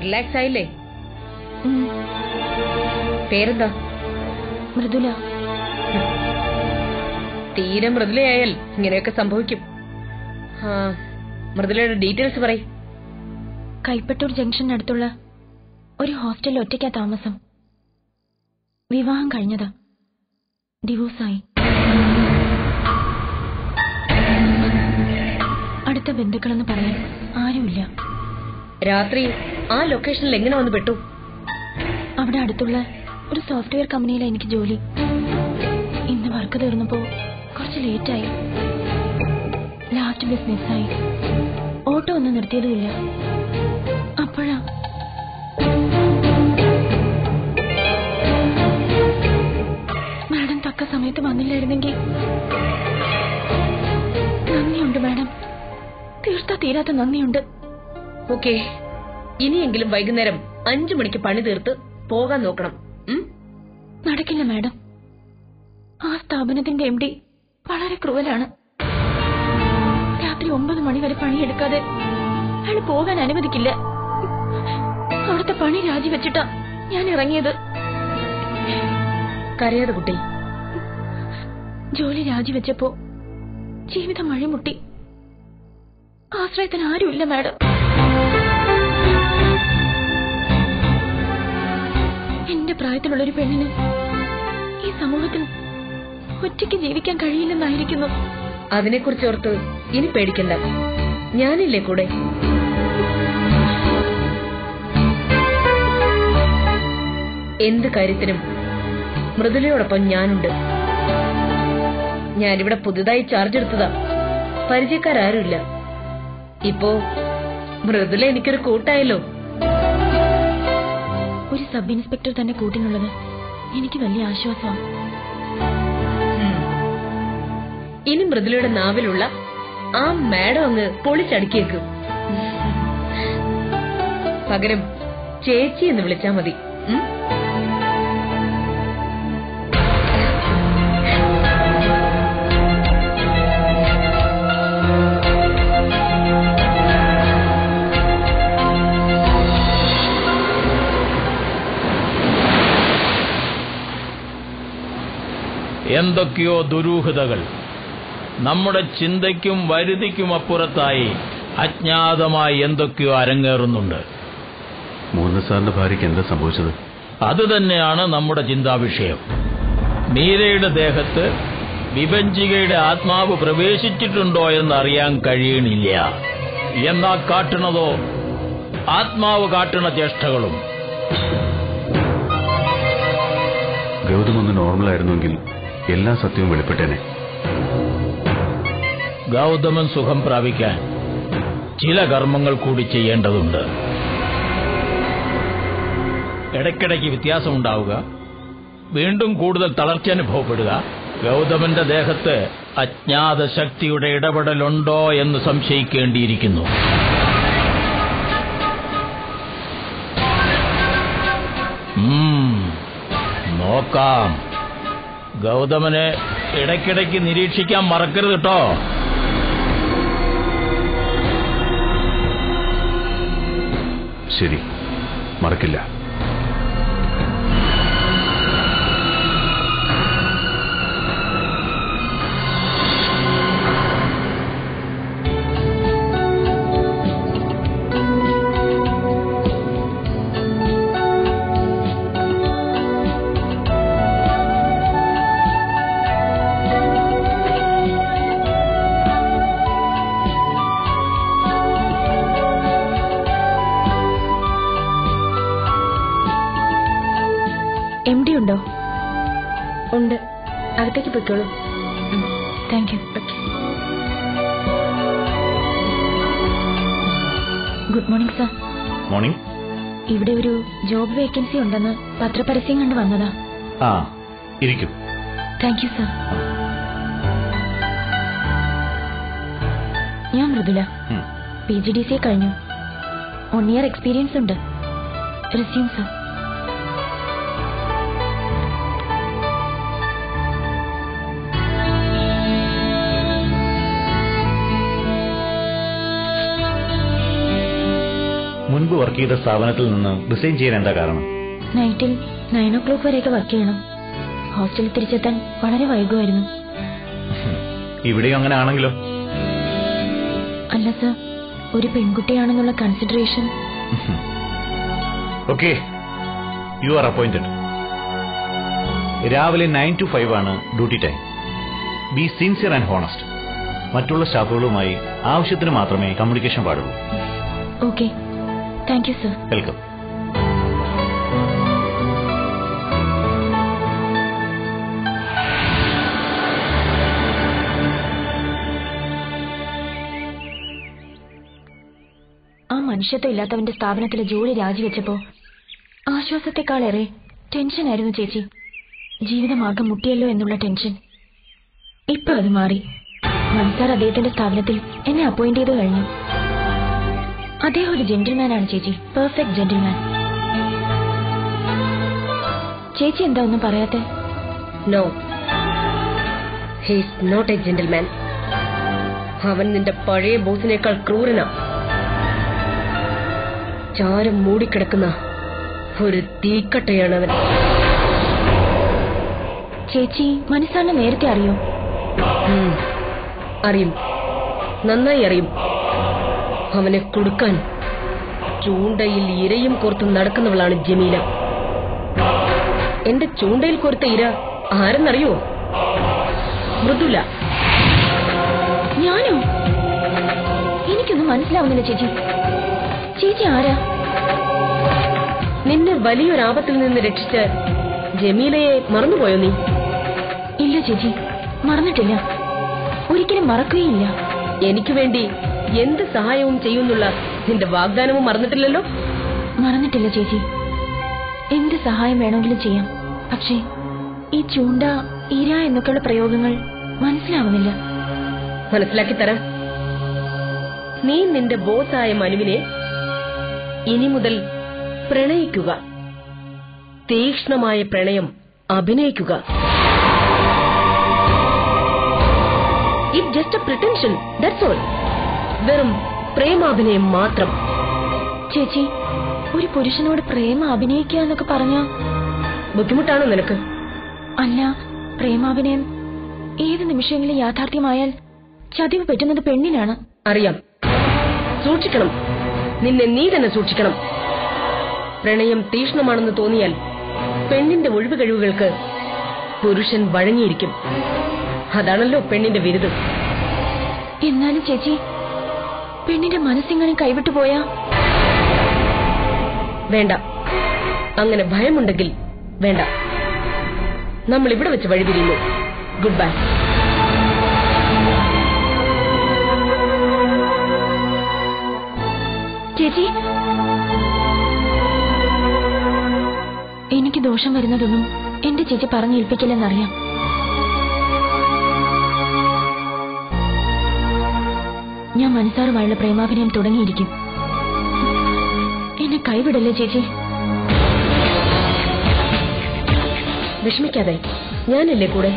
Relax ആയില്ലേ ഉം, പേരെന്താ മൃദുല തീരെ മൃദുലയായാൽ ഇങ്ങനെയൊക്കെ സംഭവിക്കും ആ മൃദുലയുടെ ഡീറ്റെയിൽസ് പറയ് കൈപ്പട്ടൂർ ജംഗ്ഷനടുത്തുള്ള ഒരു ഹോസ്റ്റലിൽ ഒറ്റയ്ക്കാ താമസം വിവാഹം കഴിഞ്ഞതാ ഡിവോഴ്സായി അടുത്ത ബന്ധുക്കളെന്ന് പറയാൻ ആരുമില്ല രാത്രി ആ ലൊക്കേഷനിൽ എങ്ങനെ വന്ന് പെട്ടു അവിടെ അടുത്തുള്ള ഒരു സോഫ്റ്റ്വെയർ കമ്പനിയിലാണ് എനിക്ക് ജോലി ഇന്ന് വർക്ക് തീർന്നപ്പോ കുറച്ച് ലേറ്റായി ലാസ്റ്റ് ബസ് മിസ്സായി ഓട്ടോ ഒന്നും നിർത്തിയതുമില്ല അപ്പോഴാ മാഡം തക്ക സമയത്ത് വന്നില്ലായിരുന്നെങ്കിൽ നന്ദിയുണ്ട് മാഡം തീർത്താ തീരാത്ത നന്ദിയുണ്ട് ഓക്കെ ഇനിയെങ്കിലും വൈകുന്നേരം അഞ്ചു മണിക്ക് പണി തീർത്ത് പോകാൻ നോക്കണം ഉം? നടക്കില്ല മാഡം ആ സ്ഥാപനത്തിന്റെ എം ഡി വളരെ ക്രൂവലാണ് രാത്രി ഒമ്പത് മണി വരെ പണിയെടുക്കാതെ അയാൾ പോകാൻ അനുവദിക്കില്ല അവിടുത്തെ പണി രാജിവെച്ചിട്ടാ ഞാൻ ഇറങ്ങിയത് കരയാതെ കുട്ടി ജോലി രാജിവെച്ചപ്പോ ജീവിതം വഴിമുട്ടി ആശ്രയത്തിന് ആരുമില്ല മാഡം എന്റെ പ്രായത്തിലുള്ള ഒരു പെണ്ണിന് ഈ സമൂഹത്തിൽ ഒറ്റയ്ക്ക് ജീവിക്കാൻ കഴിയില്ലെന്നായിരിക്കുന്നു അതിനെക്കുറിച്ച് ഓർത്ത് ഇനി പേടിക്കണ്ട ഞാനില്ലേ കൂടെ എന്ത് കാര്യത്തിനും മൃദുലയോടൊപ്പം ഞാനുണ്ട് ഞാനിവിടെ പുതുതായി ചാർജ് എടുത്തതാ പരിചയക്കാരാരുമില്ല ഇപ്പോ മൃദുല എനിക്കൊരു കൂട്ടായല്ലോ ഒരു സബ് ഇൻസ്പെക്ടർ തന്നെ കൂട്ടിനുള്ളത് എനിക്ക് വലിയ ആശ്വാസമാണ് ഇനി മൃദുലയുടെ നാവിലുള്ള ആ മാഡം അങ്ങ് പൊളിച്ചടുക്കിയേക്കും പകരം ചേച്ചി എന്ന് വിളിച്ചാ മതി ഉം? എന്തൊക്കെയോ ദുരൂഹതകൾ നമ്മുടെ ചിന്തയ്ക്കും വരുതിക്കും അപ്പുറത്തായി അജ്ഞാതമായി എന്തൊക്കെയോ അരങ്ങേറുന്നുണ്ട് മോഹൻ സാറിന്റെ ഭാര്യയ്ക്ക് എന്താ സംഭവിച്ചത് അത് തന്നെയാണ് നമ്മുടെ ചിന്താവിഷയം മീരയുടെ ദേഹത്ത് വിഭഞ്ചികയുടെ ആത്മാവ് പ്രവേശിച്ചിട്ടുണ്ടോ എന്നറിയാൻ കഴിയണില്ല എന്നാ കാട്ടുന്നതോ ആത്മാവ് കാട്ടുന്ന ചേഷ്ടകളും ഗൗതം ഒന്ന് നോർമൽ ആയിരുന്നുവെങ്കിൽ എല്ലാ സത്യവും വെളിപ്പെട്ടേനെ ഗൗതമൻ സുഖം പ്രാപിക്കാൻ ചില കർമ്മങ്ങൾ കൂടി ചെയ്യേണ്ടതുണ്ട് ഇടയ്ക്കിടയ്ക്ക് വ്യത്യാസമുണ്ടാവുക വീണ്ടും കൂടുതൽ തളർച്ച അനുഭവപ്പെടുക ഗൗതമന്റെ ദേഹത്ത് അജ്ഞാത ശക്തിയുടെ ഇടപെടലുണ്ടോ എന്ന് സംശയിക്കേണ്ടിയിരിക്കുന്നു ഉം, നോക്കാം ഗൗതമനെ ഇടയ്ക്കിടയ്ക്ക് നിരീക്ഷിക്കാൻ മറക്കരുത് കേട്ടോ ശരി മറക്കില്ല എം ഡി ഉണ്ടോ ഉണ്ട് അകത്തേക്ക് പൊയ്ക്കോളൂ thank you good morning sir morning ഇവിടെ ഒരു ജോബ് വേക്കൻസി ഉണ്ടെന്ന് പത്രപരസ്യം കണ്ട് വന്നതാ ആ ഇരിക്കും താങ്ക് യു സർ ഞാൻ മൃദുല ഉം. പി ജി ഡി സി കഴിഞ്ഞു വൺ ഇയർ എക്സ്പീരിയൻസ് ഉണ്ട് റിസ്യൂം സർ മുൻപ് വർക്ക് ചെയ്ത സ്ഥാപനത്തിൽ നിന്ന് റിസൈൻ ചെയ്യാൻ എന്താ കാരണം നൈറ്റിൽ നയൻ ഓ ക്ലോക്ക് വരെയൊക്കെ വർക്ക് ചെയ്യണം ഹോസ്റ്റലിൽ തിരിച്ചെത്താൻ വളരെ വൈകുമായിരുന്നു ഇവിടെയും അങ്ങനെ ആണെങ്കിലോ അല്ല സർ ഒരു പെൺകുട്ടിയാണെന്നുള്ള consideration okay you are appointed രാവിലെ നയൻ ടു ഫൈവ് ആണ് duty time be sincere and honest മറ്റുള്ള സ്റ്റാഫുകളുമായി ആവശ്യത്തിന് മാത്രമേ കമ്മ്യൂണിക്കേഷൻ പാടുള്ളൂ okay thank you sir welcome ആ മനുഷ്യത്വം ഇല്ലാത്തവന്റെ സ്ഥാപനത്തിലെ ജോലി രാജിവെച്ചപ്പോ ആശ്വാസത്തെക്കാളേറെ ടെൻഷനായിരുന്നു ചേച്ചി ജീവിതമാർഗം മുട്ടിയല്ലോ എന്നുള്ള ടെൻഷൻ ഇപ്പൊ അത് മാറി മൻസാർ അദ്ദേഹത്തിന്റെ സ്ഥാപനത്തിൽ എന്നെ അപ്പോയിന്റ് ചെയ്ത് കഴിഞ്ഞു അദ്ദേഹം ഒരു ജെന്റിൽമാൻ ആണ് ചേച്ചി പെർഫെക്റ്റ് ജെന്റിൽമാൻ ചേച്ചി എന്താ ഒന്നും പറയാത്തെ no he's not a gentleman അവൻ നിന്റെ പഴയ ബോസിനേക്കാൾ ക്രൂരനാ ചാരം മൂടിക്കിടക്കുന്ന ഒരു തീക്കട്ടയാണ് അവൻ ചേച്ചി മനസ്സാണ് നേരത്തെ അറിയോ ഉം. അറിയും നന്നായി അറിയും അവനെ കൊടുക്കാൻ ചൂണ്ടയിൽ ഇരയും കോർത്ത് നടക്കുന്നവളാണ് ജമീല എന്റെ ചൂണ്ടയിൽ കോർത്ത ഇര ആരെന്നറിയോ മൃദുല ഞാനോ എനിക്കൊന്നും മനസ്സിലാവുന്നില്ല ചേച്ചി ചേച്ചി ആരാ നിന്നെ വലിയൊരാപത്തിൽ നിന്ന് രക്ഷിച്ച് ജമീലയെ മറന്നുപോയോ നീ ഇല്ല ചേച്ചി മറന്നിട്ടില്ല ഒരിക്കലും മറക്കുകയില്ല എനിക്ക് വേണ്ടി എന്ത് സഹായവും ചെയ്യുന്നുള്ള നിന്റെ വാഗ്ദാനവും മറന്നിട്ടില്ലല്ലോ മറന്നിട്ടില്ല ചേച്ചി എന്ത് സഹായം വേണമെങ്കിലും ചെയ്യാം പക്ഷേ ഈ ചൂണ്ട ഇര എന്നൊക്കെയുള്ള പ്രയോഗങ്ങൾ മനസ്സിലാവുന്നില്ല മനസ്സിലാക്കി തരാം നീ നിന്റെ ബോസായ മനുവിനെ ഇനി മുതൽ പ്രണയിക്കുക തീക്ഷ്ണമായ പ്രണയം അഭിനയിക്കുക it just a pretension that's all വെറും പ്രേമാഭിനയം മാത്രം ചേച്ചി ഒരു പുരുഷനോട് പ്രേമ അഭിനയിക്കുക എന്നൊക്കെ പറഞ്ഞ ബുദ്ധിമുട്ടാണോ നിനക്ക് അല്ല പ്രേമാഭിനയം ഏത് നിമിഷമെങ്കിലും യാഥാർത്ഥ്യമായാൽ ചതിവ് പറ്റുന്നത് പെണ്ണിനാണ് അറിയാം സൂക്ഷിക്കണം നിന്നെ നീ തന്നെ സൂക്ഷിക്കണം പ്രണയം തീഷ്ണമാണെന്ന് തോന്നിയാൽ പെണ്ണിന്റെ ഒഴിവ് കഴിവുകൾക്ക് പുരുഷൻ വഴങ്ങിയിരിക്കും അതാണല്ലോ പെണ്ണിന്റെ വിരുദ് എന്നാലും ചേച്ചി പെണ്ണിന്റെ മനസ്സിങ്ങനെ കൈവിട്ടു പോയാ വേണ്ട അങ്ങനെ ഭയമുണ്ടെങ്കിൽ വേണ്ട നമ്മൾ ഇവിടെ വെച്ച് വഴിപിരിയുന്നു ഗുഡ് ബൈ ചേച്ചി എനിക്ക് ദോഷം വരുന്നതൊന്നും എന്റെ ചേച്ചി പറഞ്ഞേൽപ്പിക്കില്ലെന്നറിയാം ഞാൻ മനസ്സാറുമായുള്ള പ്രേമാഭിനയം തുടങ്ങിയിരിക്കും എന്നെ കൈവിടല്ലേ ചേച്ചി വിഷമിക്കാതെ ഞാനല്ലേ കൂടെ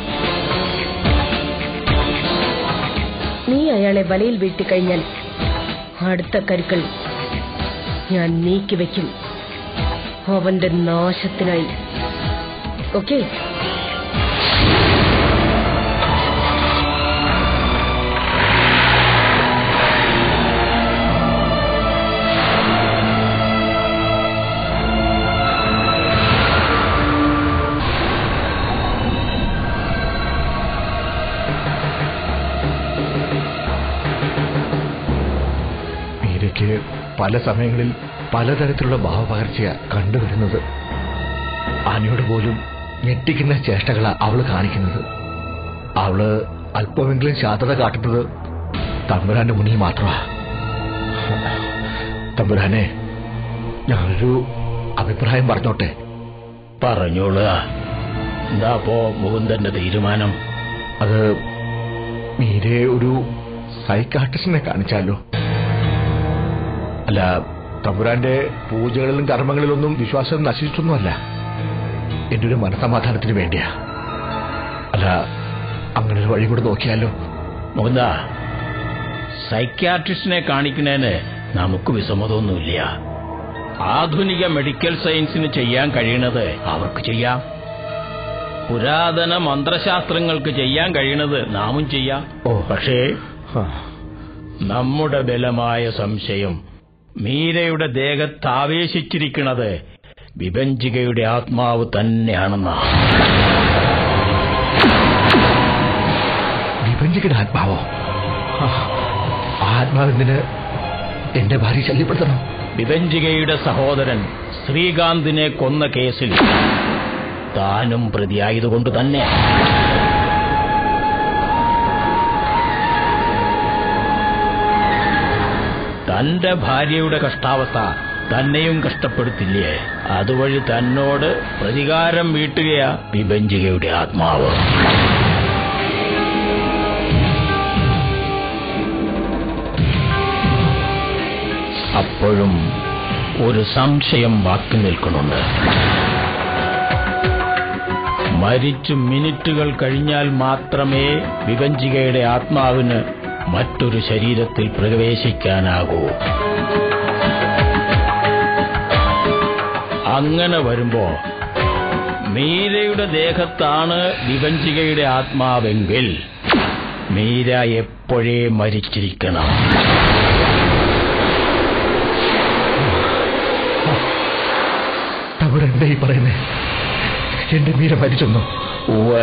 നീ അയാളെ വലയിൽ വീഴ്ത്തിക്കഴിഞ്ഞാൽ അടുത്ത കരുക്കൾ ഞാൻ നീക്കിവെക്കും അവന്റെ നാശത്തിനായി ഓക്കെ മീരയ്ക്ക് പല സമയങ്ങളിൽ പലതരത്തിലുള്ള ഭാവപകർച്ചയാ കണ്ടുവരുന്നത് ആനയോട് പോലും ഞെട്ടിക്കുന്ന ചേഷ്ടകളാ അവള് കാണിക്കുന്നത് അവള് അല്പമെങ്കിലും ശാന്തത കാട്ടുന്നത് തമ്പുരാന്റെ മുന്നിൽ മാത്രമാ തമ്പുരാനെ ഞാനൊരു അഭിപ്രായം പറഞ്ഞോട്ടെ പറഞ്ഞോളുക എന്താ അപ്പോ മുകുന്ദന്റെ തീരുമാനം അത് മീരയെ ഒരു സൈക്കാട്രിസ്റ്റിനെ കാണിച്ചാലോ അല്ല തമ്പുരാന്റെ പൂജകളിലും കർമ്മങ്ങളിലൊന്നും വിശ്വാസം നശിച്ചിട്ടൊന്നുമല്ല എന്റെ ഒരു മനസമാധാനത്തിന് വേണ്ടിയാ അല്ല അങ്ങനെ ഒരു വഴി കൂടെ നോക്കിയാലോ മുകുന്ദ സൈക്യാട്രിസ്റ്റിനെ കാണിക്കുന്നതിന് നമുക്ക് വിസമ്മതമൊന്നുമില്ല ആധുനിക മെഡിക്കൽ സയൻസിന് ചെയ്യാൻ കഴിയണത് അവർക്ക് ചെയ്യാം പുരാതന മന്ത്രശാസ്ത്രങ്ങൾക്ക് ചെയ്യാൻ കഴിയണത് നാമും ചെയ്യാം ഓ. പക്ഷേ ആ. നമ്മുടെ ബലമായ സംശയം മീരയുടെ ദേഹത്ത് ആവേശിച്ചിരിക്കുന്നത് വിഭഞ്ചികയുടെ ആത്മാവ് തന്നെയാണെന്നാണ് വിഭജിക്കട ആത്മാവോ ആ, ആ ആത്മാവെന്തിന് എന്റെ ഭാര്യ ശല്യപ്പെടുത്തണം വിഭഞ്ചികയുടെ സഹോദരൻ ശ്രീകാന്തിനെ കൊന്ന കേസിൽ താനും പ്രതിയായതുകൊണ്ട് തന്നെ തന്റെ ഭാര്യയുടെ കഷ്ടാവസ്ഥ തന്നെയും കഷ്ടപ്പെടുത്തില്ലേ അതുവഴി തന്നോട് പ്രതികാരം വീട്ടുകയാ വിഭഞ്ചികയുടെ ആത്മാവ് അപ്പോഴും ഒരു സംശയം ബാക്കി നിൽക്കുന്നുണ്ട് മരിച്ചു മിനിറ്റുകൾ കഴിഞ്ഞാൽ മാത്രമേ വിഭഞ്ചികയുടെ ആത്മാവിന് മറ്റൊരു ശരീരത്തിൽ പ്രവേശിക്കാനാകൂ അങ്ങനെ വരുമ്പോ മീരയുടെ ദേഹത്താണ് വിഭഞ്ചികയുടെ ആത്മാവെങ്കിൽ മീര എപ്പോഴേ മരിച്ചിരിക്കണം തവർ എന്താ ഈ പറയുന്നേ എന്റെ മീര മരിച്ചൊന്നു ഉവ്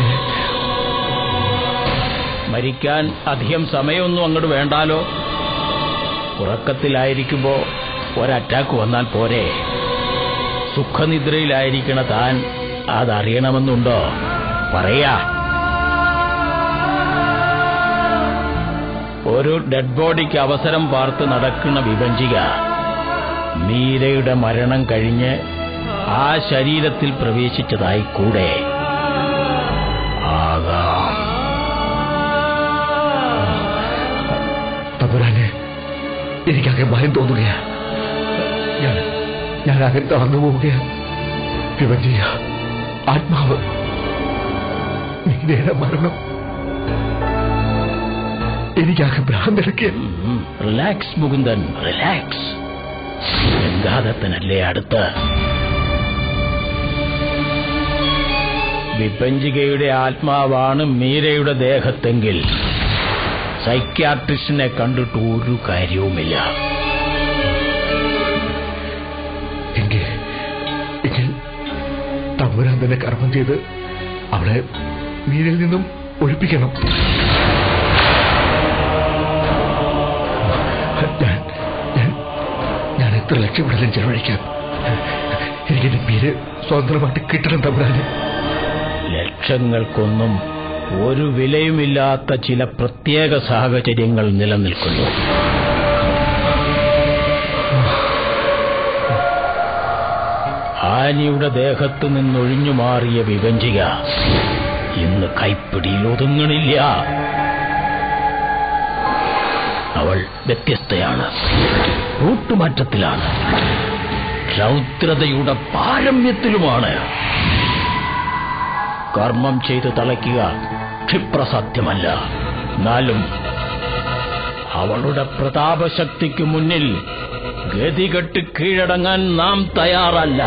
മരിക്കാൻ അധികം സമയമൊന്നും അങ്ങോട്ട് വേണ്ടാലോ ഉറക്കത്തിലായിരിക്കുമ്പോ ഒരറ്റാക്ക് വന്നാൽ പോരെ സുഖനിദ്രയിലായിരിക്കണ താൻ അതറിയണമെന്നുണ്ടോ പറയാ ഒരു ഡെഡ് ബോഡിക്ക് അവസരം പാർത്ത് നടക്കുന്ന വിഭജിക മീരയുടെ മരണം കഴിഞ്ഞ് ആ ശരീരത്തിൽ പ്രവേശിച്ചതായി കൂടെ ആകാം തമ്പുരാനെ എനിക്കാകെ ഭയം തോന്നുകയാ ഞാൻ ഞാൻ ആകെ തളർന്നു പോവുകയാ വിഭജിയ ആത്മാവ് മീരയുടെ മരണം എനിക്കാകെ ഭ്രാന്തെടുക്കുക ഉം, റിലാക്സ് മുകുന്ദൻ റിലാക്സ് ഗംഗാദത്തനല്ലേ അടുത്ത് വിപഞ്ചികയുടെ ആത്മാവാണ് മീരയുടെ ദേഹത്തെങ്കിൽ സൈക്യാട്രിസ്റ്റിനെ കണ്ടിട്ട് ഒരു കാര്യവുമില്ല എങ്കിൽ എങ്കിൽ തമ്പുരാൻ തന്നെ കർമ്മം ചെയ്ത് അവളെ മീരിൽ നിന്നും ഒഴിപ്പിക്കണം ഞാൻ ഞാൻ ഞാൻ എത്ര ലക്ഷ്യപ്പെടലും ചെലവഴിക്കാം എനിക്കെന്റെ പേര് സ്വതന്ത്രമായിട്ട് കിട്ടണം തമ്പുരാന് ലക്ഷങ്ങൾക്കൊന്നും ഒരു വിലയുമില്ലാത്ത ചില പ്രത്യേക സാഹചര്യങ്ങൾ നിലനിൽക്കുന്നു ആനിയുടെ ദേഹത്ത് നിന്നൊഴിഞ്ഞു മാറിയ വിഭജിക ഇന്ന് കൈപ്പിടിയിൽ ഒതുങ്ങണില്ല അവൾ വ്യത്യസ്തയാണ് റൂട്ടുമാറ്റത്തിലാണ് രൗദ്രതയുടെ പാരമ്യത്തിലുമാണ് കർമ്മം ചെയ്ത് തളയ്ക്കുക ക്ഷിപ്രസാധ്യമല്ല എന്നാലും അവളുടെ പ്രതാപശക്തിക്ക് മുന്നിൽ ഗതികെട്ട് കീഴടങ്ങാൻ നാം തയ്യാറല്ല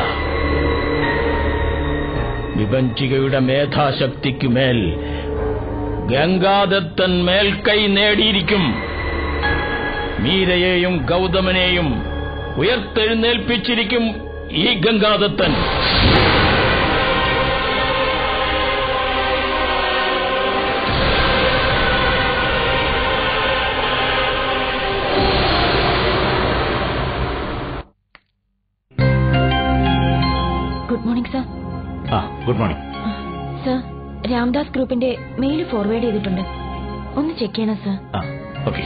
വിഭഞ്ചികയുടെ മേധാശക്തിക്ക് മേൽ ഗംഗാദത്തൻ മേൽക്കൈ നേടിയിരിക്കും മീരയെയും ഗൗതമനെയും ഉയർത്തെഴുന്നേൽപ്പിച്ചിരിക്കും ഈ ഗംഗാദത്തൻ ഗുഡ് മോർണിംഗ് സർ ആ ഗുഡ് മോർണിംഗ് സർ രാംദാസ് ഗ്രൂപ്പിന്റെ മെയിൽ ഫോർവേഡ് ചെയ്തിട്ടുണ്ട് ഒന്ന് ചെക്ക് ചെയ്യണം സർ ആ ഓക്കെ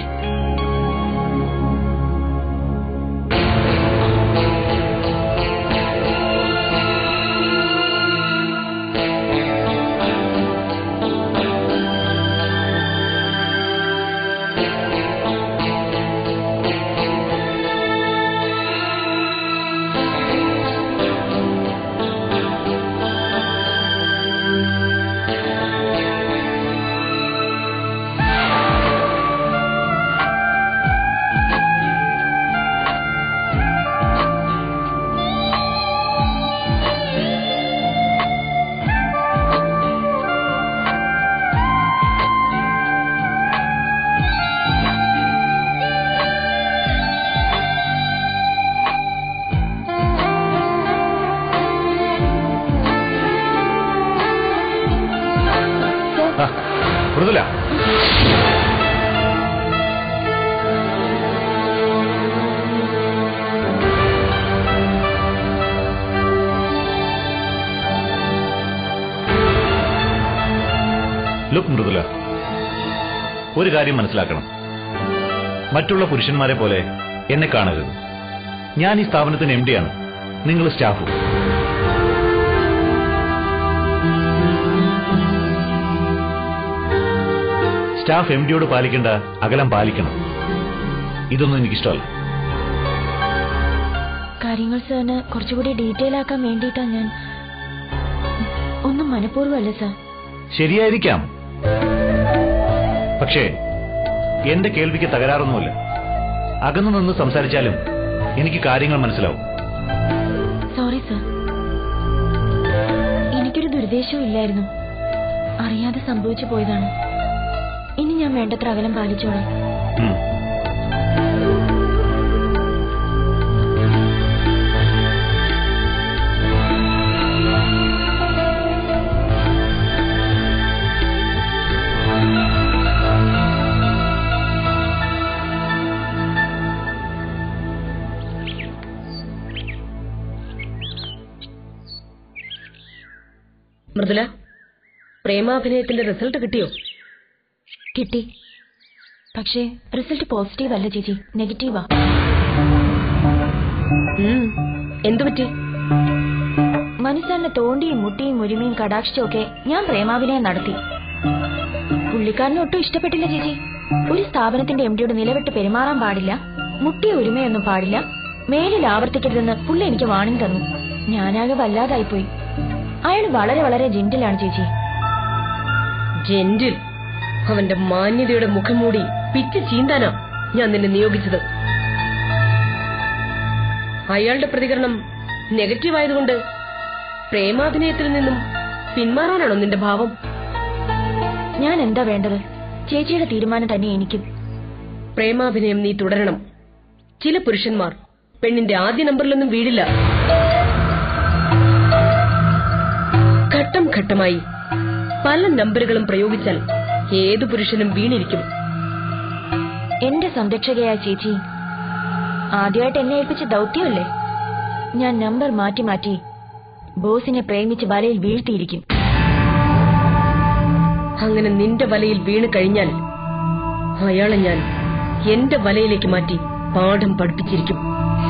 ലുക്ക് മൃദുല ഒരു കാര്യം മനസ്സിലാക്കണം മറ്റുള്ള പുരുഷന്മാരെ പോലെ എന്നെ കാണരുത് ഞാൻ ഈ സ്ഥാപനത്തിന് എം ഡിയാണ് നിങ്ങൾ സ്റ്റാഫും സ്റ്റാഫ് എം ഡിയോട് പാലിക്കേണ്ട അകലം പാലിക്കണം ഇതൊന്നും എനിക്കിഷ്ടമല്ല കാര്യങ്ങൾ സാറിന് കുറച്ചുകൂടി ഡീറ്റെയിൽ ആക്കാൻ വേണ്ടിയിട്ടാ ഞാൻ ഒന്നും മനഃപൂർവ്വമല്ല സാർ ശരിയായിരിക്കാം പക്ഷേ എന്റെ കേൾവിക്ക് തകരാറൊന്നുമില്ല അകന്നു നിന്ന് സംസാരിച്ചാലും എനിക്ക് കാര്യങ്ങൾ മനസ്സിലാവും സോറി സാർ എനിക്കൊരു ദുരുദ്ദേശവും ഇല്ലായിരുന്നു അറിയാതെ സംഭവിച്ചു പോയതാണ് ഇനി ഞാൻ വേണ്ടത്ര അകലം പാലിച്ചോളാം ഉം. മൃദുല പ്രേമാഭിനയത്തിന്റെ റിസൾട്ട് കിട്ടിയോ കിട്ടി പക്ഷേ റിസൾട്ട് പോസിറ്റീവ് അല്ല ചേച്ചി നെഗറ്റീവാ ഉം. എന്തു പറ്റി മനുഷ്യനെ തോണ്ടിയും മുട്ടിയും ഒരുമയും കടാക്ഷിച്ചും ഒക്കെ ഞാൻ പ്രേമാഭിനയം നടത്തി പുള്ളിക്കാരന് ഒട്ടും ഇഷ്ടപ്പെട്ടില്ല ചേച്ചി ഒരു സ്ഥാപനത്തിന്റെ എം ഡിയോട് നിലവിട്ട് പെരുമാറാൻ പാടില്ല മുട്ടിയ ഒരുമയൊന്നും പാടില്ല മേലിൽ ആവർത്തിക്കരുതെന്ന് പുള്ളി എനിക്ക് വാണിംഗ് തന്നു ഞാനാകെ വല്ലാതായിപ്പോയി അയാൾ വളരെ വളരെ ജെന്റിലാണ് ചേച്ചി ജെന്റിൽ അവന്റെ മാന്യതയുടെ മുഖം മൂടി പിച്ച് ചീന്താനാ ഞാൻ നിന്നെ നിയോഗിച്ചത് അയാളുടെ പ്രതികരണം നെഗറ്റീവ് ആയതുകൊണ്ട് പ്രേമാഭിനയത്തിൽ നിന്നും പിന്മാറാനാണോ നിന്റെ ഭാവം ഞാൻ എന്താ വേണ്ടത് ചേച്ചിയുടെ തീരുമാനം തന്നെ എനിക്കും പ്രേമാഭിനയം നീ തുടരണം ചില പുരുഷന്മാർ പെണ്ണിന്റെ ആദ്യ നമ്പറിലൊന്നും വീഴില്ല ഘട്ടം ഘട്ടമായി പല നമ്പറുകളും പ്രയോഗിച്ചാൽ ഏതു പുരുഷനും വീണിരിക്കും എന്റെ സംരക്ഷകയായ ചേച്ചി ആദ്യമായിട്ട് എന്നെ ഏൽപ്പിച്ച ദൗത്യമല്ലേ ഞാൻ നമ്പർ മാറ്റി മാറ്റി ബോസിനെ പ്രേമിച്ച് വലയിൽ വീഴ്ത്തിയിരിക്കും അങ്ങനെ നിന്റെ വലയിൽ വീണ് കഴിഞ്ഞാൽ അയാളെ ഞാൻ എന്റെ വലയിലേക്ക് മാറ്റി പാഠം പഠിപ്പിച്ചിരിക്കും